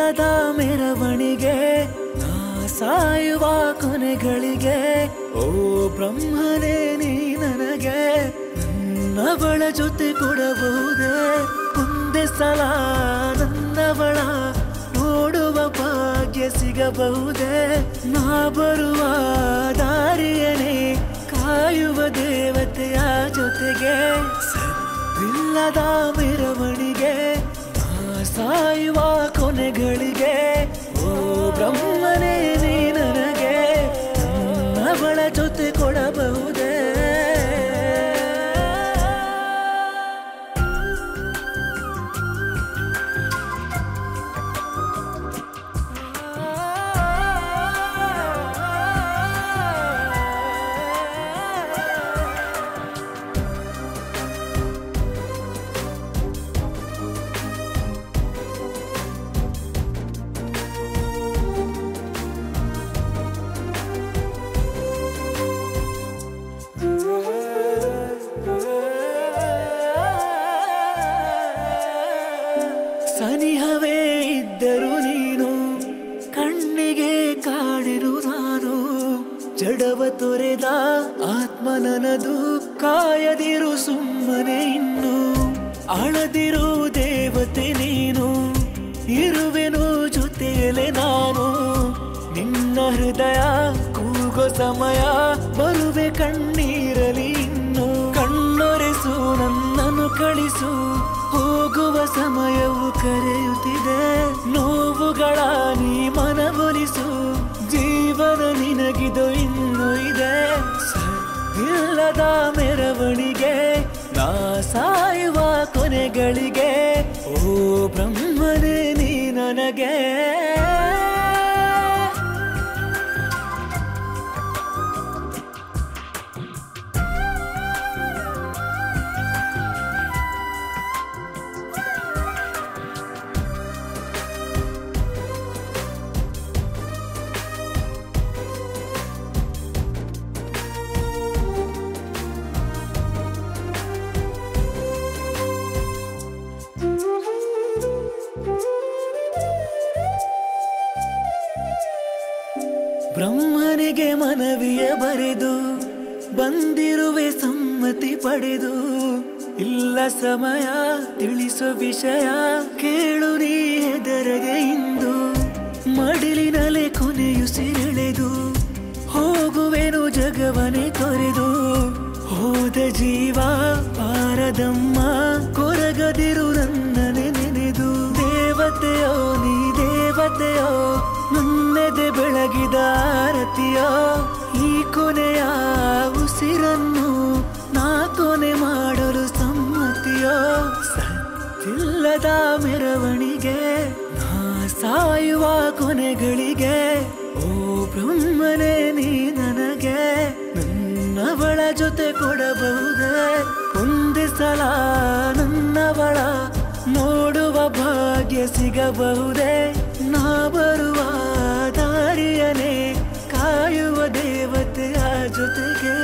ಸದ್ದಿಲ್ಲದ ಮೆರವಣಿಗೆ ನಾ ಸಾಯುವ ಕೊನೆಗಳಿಗೆ ಓ ಬ್ರಹ್ಮನೇ ನೀ ನನಗೆ ನನ್ನವಳ ಜೊತೆ ಕೊಡಬಹುದೇ ಒಂದೇ ಸಲ ನನ್ನವಳ ನೋಡುವ ಭಾಗ್ಯ ಸಿಗಬಹುದೇ ನಾ ಬರುವ ದಾರಿಯನೇ ಕಾಯುವ ದೇವತೆಯ ಜೊತೆಗೆ ಸದ್ದಿಲ್ಲದ ಮೆರವಣಿಗೆ ನಾ ಸಾಯುವ ಕೊನೆಗಳಿಗೆ ಓ ಬ್ರಹ್ಮನೇ ನೀ ನನಗೆ ನನ್ನವಳ ಜೊತೆ ಕೊಡಬಹುದೇ ಸನಿಹವೇ ಇದ್ದರು ನೀನು ಕಣ್ಣಿಗೆ ಕಾಡಿರು ನಾನು ಜಡವ ತೊರೆದ ಆತ್ಮ ನನದು ಕಾಯದಿರು ಸುಮ್ಮನೆ ಇನ್ನು ಅಳದಿರು ದೇವತೆ ನೀನು ಇರುವೆನು ಜೊತೆಯಲೆ ನಾನು ನಿನ್ನ ಹೃದಯ ಕೂಗೋ ಸಮಯ ಬರುವೆ ಕಣ್ಣೀರಲಿ ಇನ್ನು ಕಣ್ಣೊರೆಸು ನನ್ನನ್ನು ಕಳಿಸು ಹೋಗುವ ಸಮಯವು ಕರೆಯುತ್ತಿದೆ ನೋವುಗಳ ನೀ ಮನವೊಲಿಸು ಜೀವನ ನಿನಗಿದು ಇನ್ನು ಇದೆ ಸದ್ದಿಲ್ಲದ ಮೆರವಣಿಗೆ ನಾ ಸಾಯುವ ಕೊನೆಗಳಿಗೆ ಓ ಬ್ರಹ್ಮನೇ ನೀ ನನಗೆ ಬ್ರಹ್ಮನಿಗೆ ಮನವಿಯ ಬರೆದು ಬಂದಿರುವೆ ಸಮ್ಮತಿ ಪಡೆದು ಇಲ್ಲ ಸಮಯ ತಿಳಿಸೋ ವಿಷಯ ಕೇಳು ನೀ ಹೆದರಗೆ ಇಂದು ಮಡಿಲಿನಲೆ ಕೊನೆಯುಸಿರೆಳೆದು ಹೋಗುವೆನು ಜಗವನೆ ತೊರೆದು ಹೋದ ಜೀವ ಪಾರದಮ್ಮ ಕೊರಗದಿರು ನನ್ನನೆ ನೆನೆದು ದೇವತೆಯೋ ನೀ ದೇವತೆಯೋ ನನ್ನೆದೆ ಬೆಳಗಿದ ಆರತಿಯೋ ಈ ಕೊನೆಯ ಉಸಿರನ್ನು ನಾ ಕೊನೆ ಮಾಡಲು ಸಮ್ಮತಿಯೋ ಸತ್ತಿಲ್ಲದ ಮೆರವಣಿಗೆ ನಾ ಸಾಯುವ ಕೊನೆಗಳಿಗೆ ಓ ಬ್ರಹ್ಮನೇ ನೀ ನನಗೆ ನನ್ನವಳ ಜೊತೆ ಕೊಡಬಹುದೇ ಒಂದೇ ಸಲ ನನ್ನವಳ ನೋಡುವ ಭಾಗ್ಯ ಸಿಗಬಹುದೇ ನಾ ಬರುವ ದಾರಿಯನೇ ಕಾಯುವ ದೇವತೆಯ ಜೊತೆಗೆ